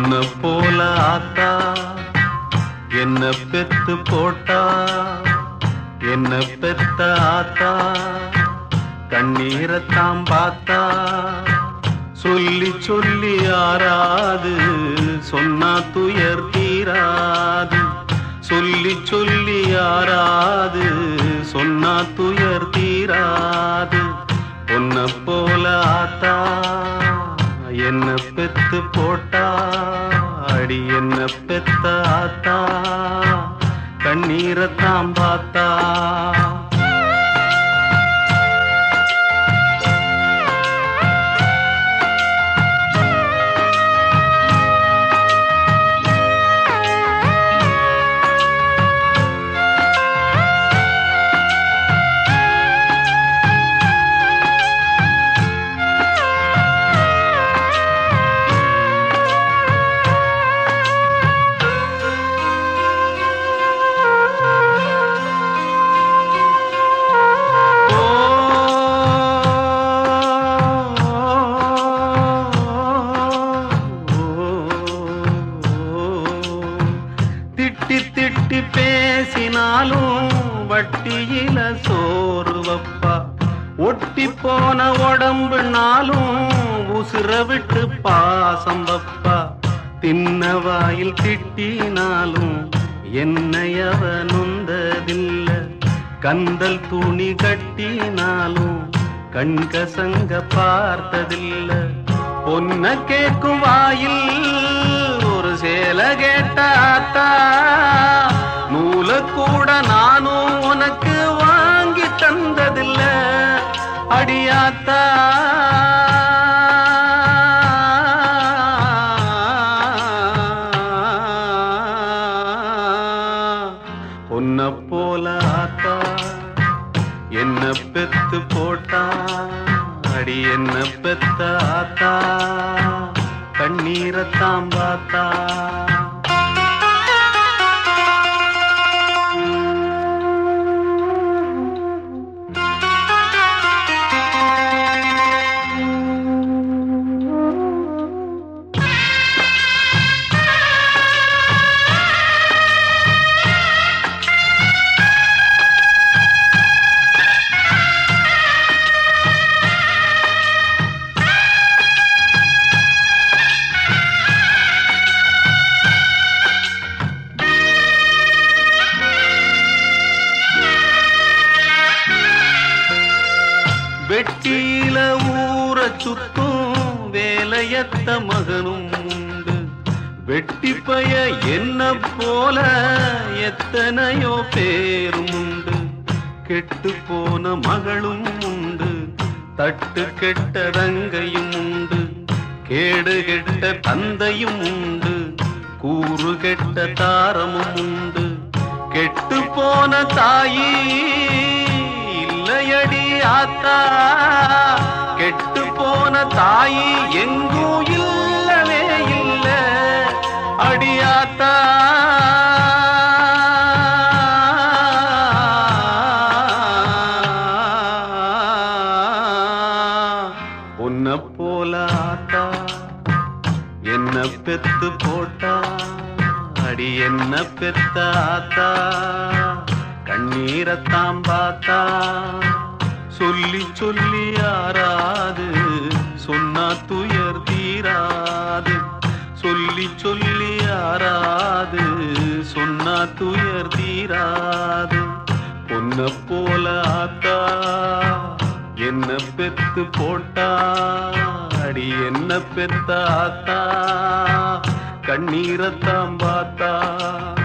உன்னை போல ஆத்தா என்ன பெத்து போட்டா என்ன பெத்த ஆத்தா கண்ணீரத்தாம் பார்த்தா சொல்லி சொல்லி ஆறாது சொன்னா துயர் தீராது சொல்லி சொல்லி ஆறாது சொன்னா துயர் தீராது உன்னை போல ஆத்தா என்ன பெத்து போட்டா அடி என்ன பெத்த ஆத்தா கண்ணீரத்தாம் பார்த்தா திட்டி திட்டி பேசினாலும் வட்டியில சோறு வப்பா ஒட்டி போன உடம்புனாலும் உசுர விட்டு பாசம் வப்பா தின்ன வாயில் திட்டினாலும் என்னையவ நொந்ததில்ல கந்தல் துணி கட்டினாலும் கண்கசங்க பார்த்ததில்ல பொன்ன கேக்கும் வாயில் ஒரு சேல கேட்டாத்தா நூல கூட நானும் உனக்கு வாங்கி தந்ததில்ல அடியாத்தா உன்னை போல ஆத்தா என்ன பெத்து போட்டா அடி என்ன பெத்த ஆத்தா கண்ணீரத்தாம் பார்த்தா வெட்டியில ஊற சுத்தும் வேலையத்த மகனும் உண்டு வெட்டி பய என்ன போல எத்தனையோ பேரும் உண்டு கெட்டு போன மகளும் உண்டு தட்டு கெட்ட ரங்கையும் உண்டு கேடு கெட்ட தந்தையும் உண்டு கூறு கெட்ட தாரமும் உண்டு கெட்டு போன தாயி இல்லையடி ஆத்தா கெட்டு போன தாயி எங்கும் இல்லவே இல்ல அடியாத்தா உன்னை போல ஆத்தா என்ன பெத்து போட்டா அடி என்ன பெத்த ஆத்தா கண்ணீரத்தாம் பார்த்தா சொல்லி சொல்லி ஆறாது சொன்னா துயர் தீராது சொல்லி சொல்லி ஆறாது சொன்னா துயர் தீராது பொன்ன போல ஆத்தா என்ன பெத்து போட்டா அடி என்ன பெத்த ஆத்தா கண்ணீரத்தாம் பார்த்தா